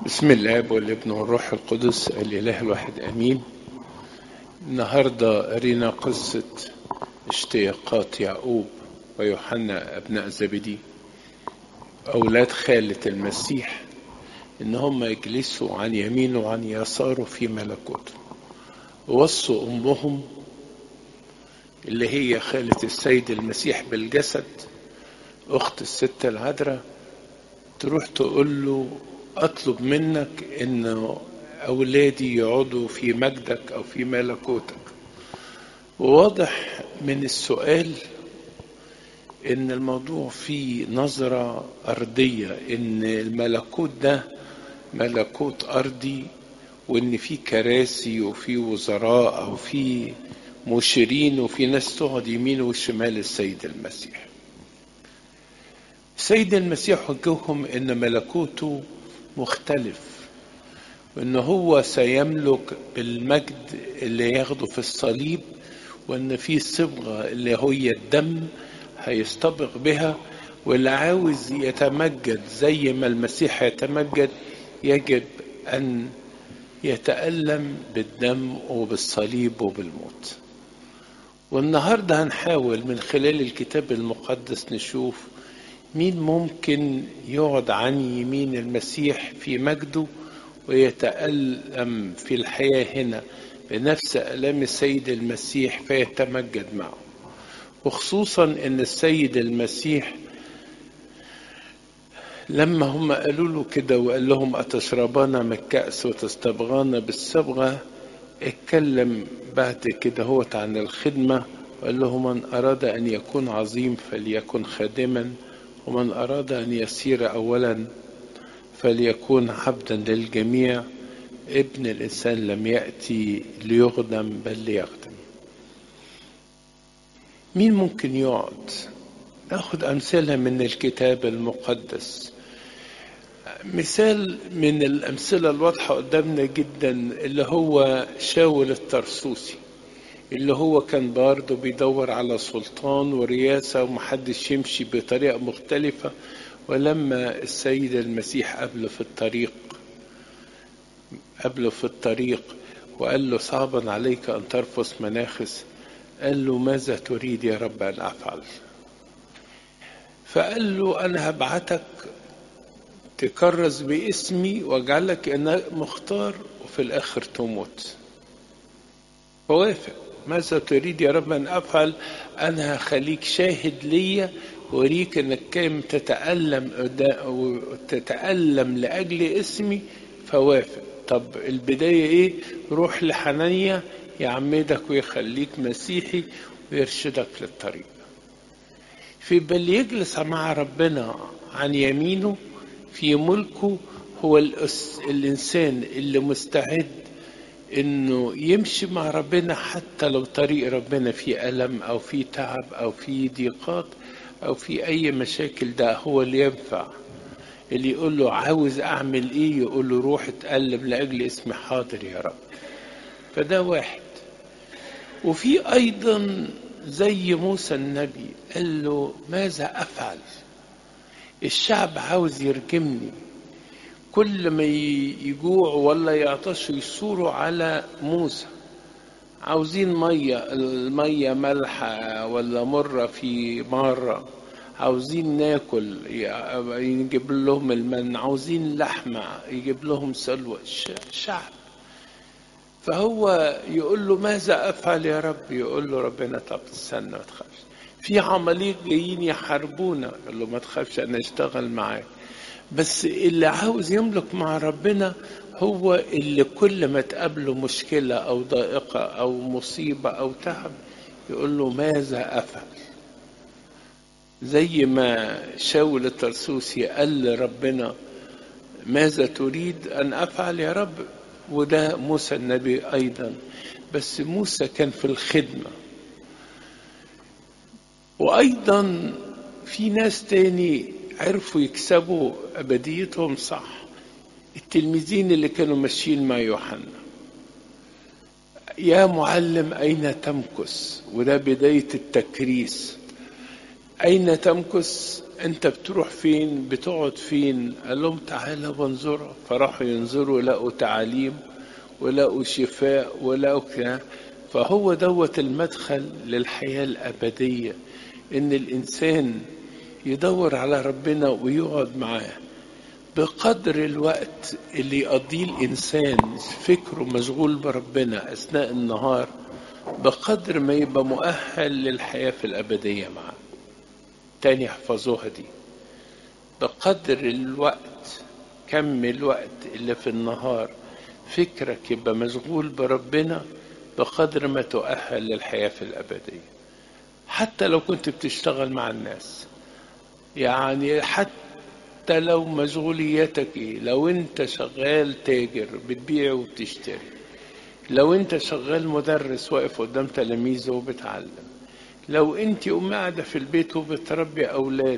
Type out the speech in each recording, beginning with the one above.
بسم الاب والابن والروح القدس الاله الواحد امين النهارده قرينا قصه اشتياقات يعقوب ويوحنا ابناء زبدي اولاد خاله المسيح ان هم يجلسوا عن يمينه وعن يساره في ملكوته ووصوا امهم اللي هي خاله السيد المسيح بالجسد اخت الست العذراء تروح تقول له اطلب منك ان اولادي يقعدوا في مجدك او في ملكوتك وواضح من السؤال ان الموضوع فيه نظرة ارضية ان الملكوت ده ملكوت ارضي وان في كراسي وفي وزراء وفي مشيرين وفي ناس تقعد يمين وشمال السيد المسيح السيد المسيح وجههم ان ملكوته مختلف وان هو سيملك بالمجد اللي ياخده في الصليب وان في صبغه اللي هي الدم هيستبق بها واللي عاوز يتمجد زي ما المسيح يتمجد يجب ان يتالم بالدم وبالصليب وبالموت والنهارده هنحاول من خلال الكتاب المقدس نشوف مين ممكن يقعد عن يمين المسيح في مجده ويتألم في الحياة هنا بنفس ألام السيد المسيح فيتمجد معه وخصوصا أن السيد المسيح لما هم قالوا له كده وقال لهم أتشربان من الكأس وتستبغان بالصبغة اتكلم بعد كده هو عن الخدمة وقال لهم من أراد أن يكون عظيم فليكن خادما ومن أراد أن يسير أولا فليكون عبدا للجميع ابن الإنسان لم يأتي ليخدم بل ليخدم مين ممكن يقعد ناخد أمثلة من الكتاب المقدس مثال من الأمثلة الواضحة قدامنا جدا اللي هو شاول الترسوسي اللي هو كان برضه بيدور على سلطان ورياسة ومحدش يمشي بطريقة مختلفة ولما السيد المسيح قبله في الطريق قبله في الطريق وقال له صعبا عليك أن ترفس مناخس قال له ماذا تريد يا رب أن أفعل فقال له أنا هبعتك تكرز باسمي واجعلك أنا مختار وفي الآخر تموت فوافق ماذا تريد يا رب أن أفعل أنا هخليك شاهد ليا وريك أنك كم تتألم وتتألم لأجل اسمي فوافق طب البداية إيه روح لحنانيا يعمدك ويخليك مسيحي ويرشدك للطريق في بل يجلس مع ربنا عن يمينه في ملكه هو الإنسان اللي مستعد انه يمشي مع ربنا حتى لو طريق ربنا فيه الم او فيه تعب او فيه ضيقات او في اي مشاكل ده هو اللي ينفع اللي يقول له عاوز اعمل ايه يقول له روح اتألم لاجل اسم حاضر يا رب فده واحد وفي ايضا زي موسى النبي قال له ماذا افعل الشعب عاوز يرجمني كل ما يجوعوا ولا يعطشوا يصوروا على موسى عاوزين مية المية مالحة ولا مرة في مرة عاوزين ناكل يجيب لهم المن عاوزين لحمة يجيب لهم سلوى شعب فهو يقول له ماذا أفعل يا رب يقول له ربنا طب استنى ما تخافش في عماليق جايين يحاربونا يقول له ما تخافش أنا أشتغل معاك بس اللي عاوز يملك مع ربنا هو اللي كل ما تقابله مشكلة أو ضائقة أو مصيبة أو تعب يقول له ماذا أفعل زي ما شاول الترسوسي قال لربنا ماذا تريد أن أفعل يا رب وده موسى النبي أيضا بس موسى كان في الخدمة وأيضا في ناس تاني عرفوا يكسبوا أبديتهم صح التلميذين اللي كانوا ماشيين مع يوحنا يا معلم أين تمكث وده بداية التكريس أين تمكث أنت بتروح فين بتقعد فين قال لهم تعالى وانظروا فراحوا ينظروا لقوا تعاليم ولقوا شفاء ولقوا كده فهو دوت المدخل للحياة الأبدية إن الإنسان يدور على ربنا ويقعد معاه بقدر الوقت اللي يقضيه الإنسان فكره مشغول بربنا أثناء النهار بقدر ما يبقى مؤهل للحياة في الأبدية معاه تاني احفظوها دي بقدر الوقت كم الوقت اللي في النهار فكرك يبقى مشغول بربنا بقدر ما تؤهل للحياة في الأبدية حتى لو كنت بتشتغل مع الناس يعني حتى لو مشغولياتك ايه لو انت شغال تاجر بتبيع وبتشتري لو انت شغال مدرس واقف قدام تلاميذه وبتعلم لو انت ام قاعده في البيت وبتربي اولاد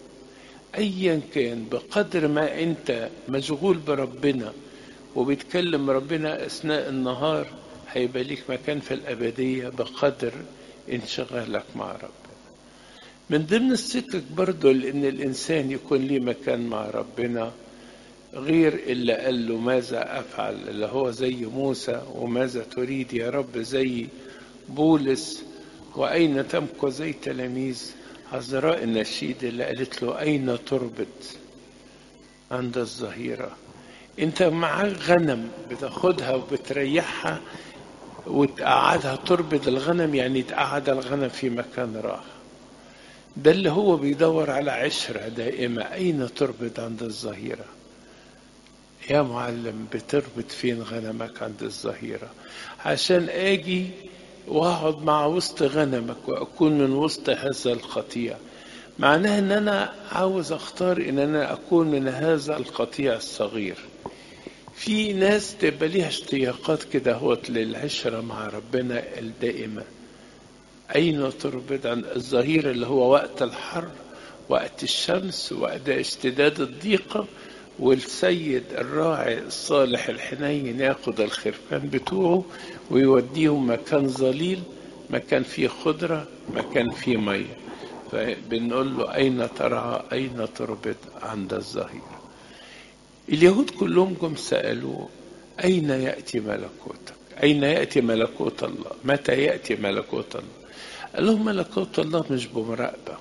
ايا كان بقدر ما انت مشغول بربنا وبتكلم ربنا اثناء النهار هيبقى ليك مكان في الابديه بقدر انشغالك مع ربنا من ضمن السكك برضه لان الانسان يكون ليه مكان مع ربنا غير اللي قال له ماذا افعل اللي هو زي موسى وماذا تريد يا رب زي بولس واين تمكث زي تلاميذ عذراء النشيد اللي قالت له اين تربط عند الظهيره انت معاك غنم بتاخدها وبتريحها وتقعدها تربط الغنم يعني تقعد الغنم في مكان راحه ده اللي هو بيدور على عشرة دائمة أين تربط عند الظهيرة يا معلم بتربط فين غنمك عند الظهيرة عشان أجي وأقعد مع وسط غنمك وأكون من وسط هذا القطيع معناها أن أنا عاوز أختار أن أنا أكون من هذا القطيع الصغير في ناس تبقى ليها اشتياقات كده هوت للعشرة مع ربنا الدائمة أين تربط عن الظهير اللي هو وقت الحر وقت الشمس وقت اشتداد الضيقة والسيد الراعي الصالح الحنين ياخد الخرفان بتوعه ويوديهم مكان ظليل مكان فيه خضرة مكان فيه مية فبنقول له أين ترعى أين تربط عند الظهير اليهود كلهم جم سألوه أين يأتي ملكوتك أين يأتي ملكوت الله متى يأتي ملكوت الله قال لهم ملكوت الله مش بمراقبة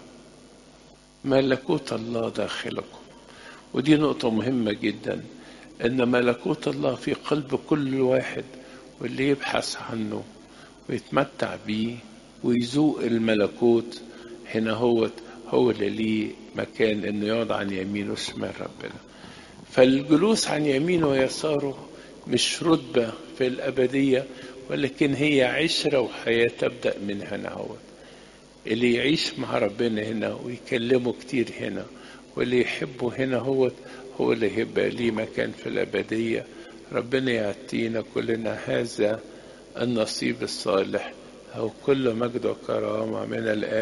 ملكوت الله داخلكم ودي نقطة مهمة جدا إن ملكوت الله في قلب كل واحد واللي يبحث عنه ويتمتع بيه ويذوق الملكوت هنا هو هو اللي ليه مكان إنه يقعد عن يمينه وشمال ربنا فالجلوس عن يمينه ويساره مش رتبة في الأبدية ولكن هي عشرة وحياة تبدأ من هنا هو اللي يعيش مع ربنا هنا ويكلمه كتير هنا واللي يحبه هنا هو هو اللي هيبقى ليه مكان في الأبدية ربنا يعطينا كلنا هذا النصيب الصالح أو كل مجد وكرامة من الآن